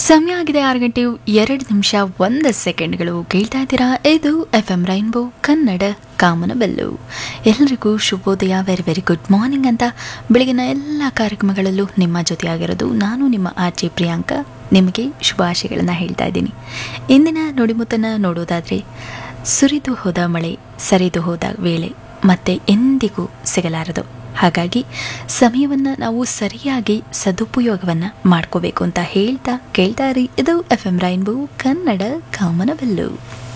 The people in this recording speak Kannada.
ಸಮಯ ಆಗಿದೆ ಆರು ಗಂಟೆ ಎರಡು ನಿಮಿಷ ಒಂದು ಸೆಕೆಂಡ್ಗಳು ಕೇಳ್ತಾ ಇದ್ದೀರಾ ಇದು ಎಫ್ ಎಂ ರೈನ್ಬೋ ಕನ್ನಡ ಕಾಮನ ಬೆಲ್ಲು ಎಲ್ಲರಿಗೂ ಶುಭೋದಯ ವೆರಿ ವೆರಿ ಗುಡ್ ಮಾರ್ನಿಂಗ್ ಅಂತ ಬೆಳಗಿನ ಎಲ್ಲ ಕಾರ್ಯಕ್ರಮಗಳಲ್ಲೂ ನಿಮ್ಮ ಜೊತೆಯಾಗಿರೋದು ನಾನು ನಿಮ್ಮ ಆಚೆ ಪ್ರಿಯಾಂಕಾ ನಿಮಗೆ ಶುಭಾಶಯಗಳನ್ನು ಹೇಳ್ತಾ ಇದ್ದೀನಿ ಇಂದಿನ ನುಡಿಮುತ್ತನ್ನು ನೋಡೋದಾದರೆ ಸುರಿದು ಹೋದ ಮಳೆ ಸರಿದು ಹೋದ ವೇಳೆ ಮತ್ತೆ ಎಂದಿಗೂ ಸಿಗಲಾರದು ಹಾಗಾಗಿ ಸಮಯವನ್ನು ನಾವು ಸರಿಯಾಗಿ ಸದುಪಯೋಗವನ್ನು ಮಾಡ್ಕೋಬೇಕು ಅಂತ ಹೇಳ್ತಾ ಕೇಳ್ತಾ ಇರಿ ಇದು ಎಫ್ ಎಂ ರೈನ್ಬೋ ಕನ್ನಡ ಕಾಮನಬೆಲ್ಲು